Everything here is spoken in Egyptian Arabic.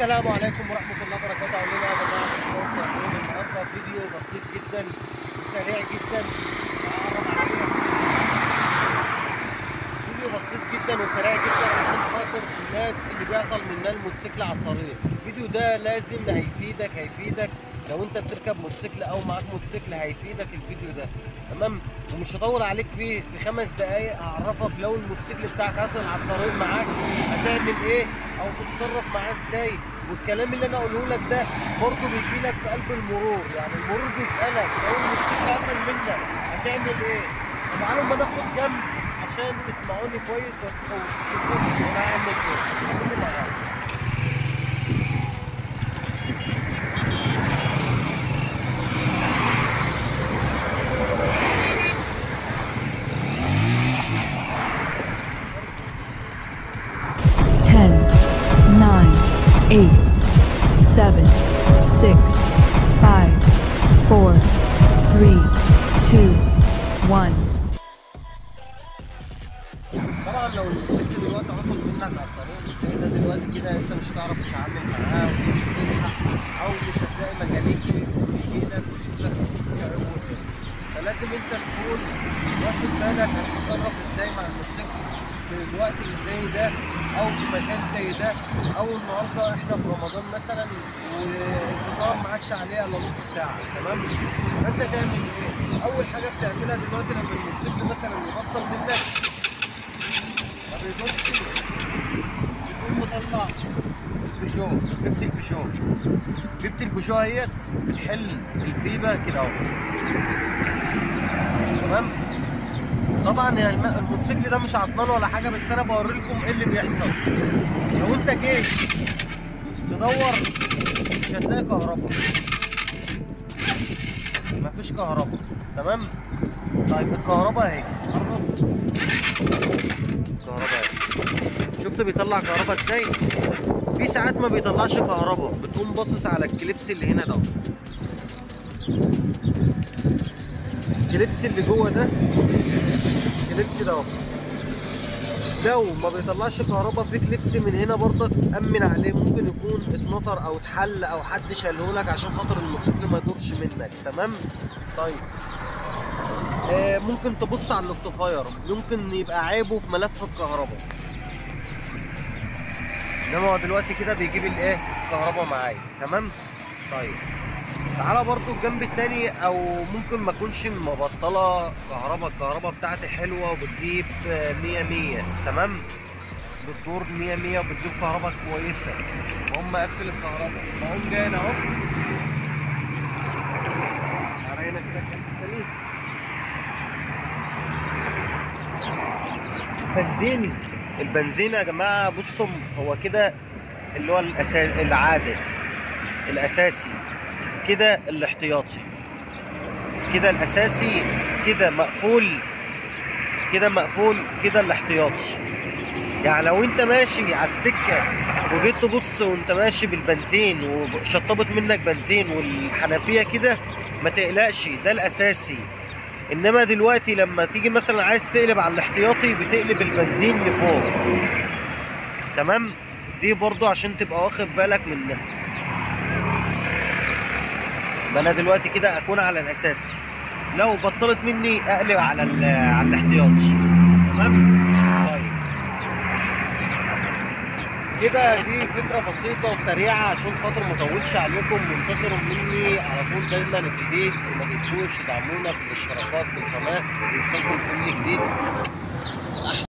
السلام عليكم ورحمة الله وبركاته عاملين ايه يا جماعة صوت تقديم النهاردة فيديو بسيط جدا وسريع جدا هقرب عليكم. فيديو بسيط جدا وسريع جدا عشان خاطر الناس اللي بيعطل منها الموتوسيكل على الطريق الفيديو ده لازم هيفيدك هيفيدك لو انت بتركب موتوسيكل او معاك موتوسيكل هيفيدك الفيديو ده تمام ومش هطول عليك فيه في خمس دقايق هعرفك لو الموتوسيكل بتاعك عطل على الطريق معاك هتعمل ايه او تتصرف معاه ازاي والكلام اللي انا اقوله لك ده برضه بيجي لك في قلب المرور يعني المرور بيسالك لو الموتوسيكل عطل منك هتعمل ايه تعالوا ما ناخد جنب عشان تسمعوني كويس وتشوفوا انا هعمل ايه كله مع بعض Ten, nine, eight, seven, six, five, four, three, two, one. طبعا لو الموتوسيكل دلوقتي عطل منك على الطريق زي ده دلوقتي كده انت مش هتعرف تتعامل معاه ومش هتلحق او مش هتلاقي ميكانيك يجي لك ويشوف لك الموتوسيكل عيبه ايه فلازم انت تكون واخد بالك هتتصرف ازاي مع الموتوسيكل في الوقت اللي زي ده او في مكان زي ده او النهارده احنا في رمضان مثلا والفطار معكش عليه الا نص ساعه تمام فانت تعمل ايه؟ اول حاجه بتعملها دلوقتي لما الموتوسيكل مثلا يبطل منك ما بيدورش بتقوم مطلع البيجو بيبة البيجو بيبة البيجو اهيت بتحل البيبة كده اهو تمام طبعا يعني الم- الموتوسيكل ده مش عطلان ولا حاجه بس انا بوري لكم ايه اللي بيحصل لو انت جيت تدور مش هتلاقي كهرباء مفيش كهرباء تمام طيب الكهرباء اهي قرب. كهرباء اهي شفت بيطلع كهرباء ازاي في ساعات ما بيطلعش كهرباء بتقوم باصص على الكليبس اللي هنا ده الكليبس اللي جوه ده الكليبس ده اهو لو ما بيطلعش كهرباء في كليبس من هنا برضك امن عليه ممكن يكون اتنطر او اتحل او حد شاله لك عشان خاطر الموتوسيكل ما يدورش منك تمام طيب آه ممكن تبص على الاكتفاير ممكن يبقى عيبه في ملف الكهرباء انما هو دلوقتي كده بيجيب الايه الكهرباء معايا تمام طيب تعالى برضو الجنب التاني او ممكن ما اكونش مبطله كهرباء الكهرباء بتاعتي حلوه وبتجيب آه، مية مية تمام بتدور مية مية وبتجيب كهرباء كويسه واقوم مقفل الكهرباء بقوم جاي هنا اهو تعالى هنا كده الجنب التاني بنزيني البنزين يا جماعه بصوا هو كده اللي هو الأسا... العادي الاساسي كده الاحتياطي كده الاساسي كده مقفول كده مقفول كده الاحتياطي يعني لو انت ماشي على السكه وجيت تبص وانت ماشي بالبنزين وشطبت منك بنزين والحنفيه كده ما تقلقش ده الاساسي انما دلوقتي لما تيجي مثلا عايز تقلب على الاحتياطي بتقلب البنزين لفوق تمام دي برضو عشان تبقى واخد بالك منها ما انا دلوقتي كده اكون على الاساسي لو بطلت مني اقلب على ال- على الاحتياطي تمام طيب كده دي فكره بسيطه وسريعه عشان خاطر ما اطولش عليكم وانتصروا مني على طول دايما الجديد وما تنسوش تدعمونا في الاشتراكات بالقناه ويوصلكم كل جديد